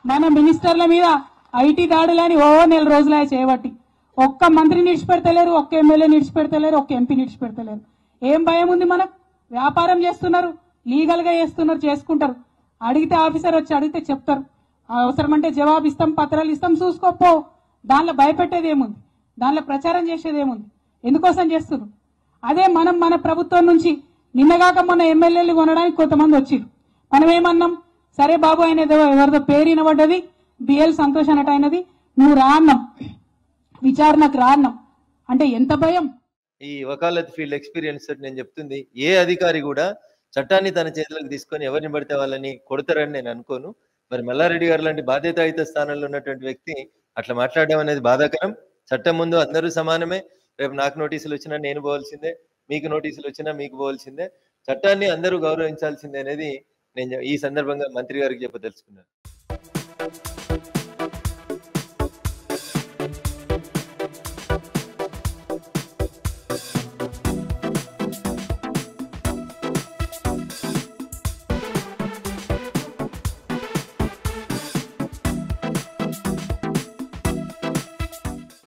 మన మినిస్టర్ల మీద ఐటీ దాడులని ఓ నెల రోజులు చేయబట్టి ఒక్క మంత్రిని నిడిచిపెడతలేరు ఒక్క ఎమ్మెల్యే నిడిచిపెడతలేరు ఒక్క ఎంపీ నిడిచిపెడతలేరు ఏం భయం ఉంది మనకు వ్యాపారం చేస్తున్నారు లీగల్ గా చేస్తున్నారు చేసుకుంటారు అడిగితే ఆఫీసర్ వచ్చి అడిగితే చెప్తారు అవసరమంటే జవాబు ఇస్తాం పత్రాలు ఇస్తాం చూసుకోపో దానిలో భయపెట్టేది ఏముంది దానిలో ప్రచారం చేసేది ఏముంది ఎందుకోసం చేస్తున్నారు అదే మనం మన ప్రభుత్వం నుంచి నిన్నగాక మన ఎమ్మెల్యేలు కొనడానికి కొంతమంది వచ్చిరు మనం ఏమన్నాం సరే బాబు ఆయన ఏదో ఎవరిదో పేరు వినబడ్డది బిఎల్ సంతోష్ అన్నట్టు అయినది నువ్వు రా అన్నాం విచారణకు రా అన్నాం అంటే ఎంత భయం ఈ వకాలత్ ఫీల్డ్ ఎక్స్పీరియన్స్ తోటి నేను చెప్తుంది ఏ అధికారి కూడా చట్టాన్ని తన చేతులకు తీసుకొని ఎవరిని పడితే వాళ్ళని కొడతారని నేను అనుకోను మరి మల్లారెడ్డి గారు లాంటి బాధ్యతాయుత స్థానంలో ఉన్నటువంటి వ్యక్తి అట్లా మాట్లాడడం అనేది బాధాకరం చట్టం ముందు అందరూ సమానమే రేపు నాకు నోటీసులు వచ్చినా నేను పోవాల్సిందే మీకు నోటీసులు వచ్చినా మీకు పోవాల్సిందే చట్టాన్ని అందరూ గౌరవించాల్సిందే అనేది నేను ఈ సందర్భంగా మంత్రి గారికి చెప్పదలుచుకున్నాను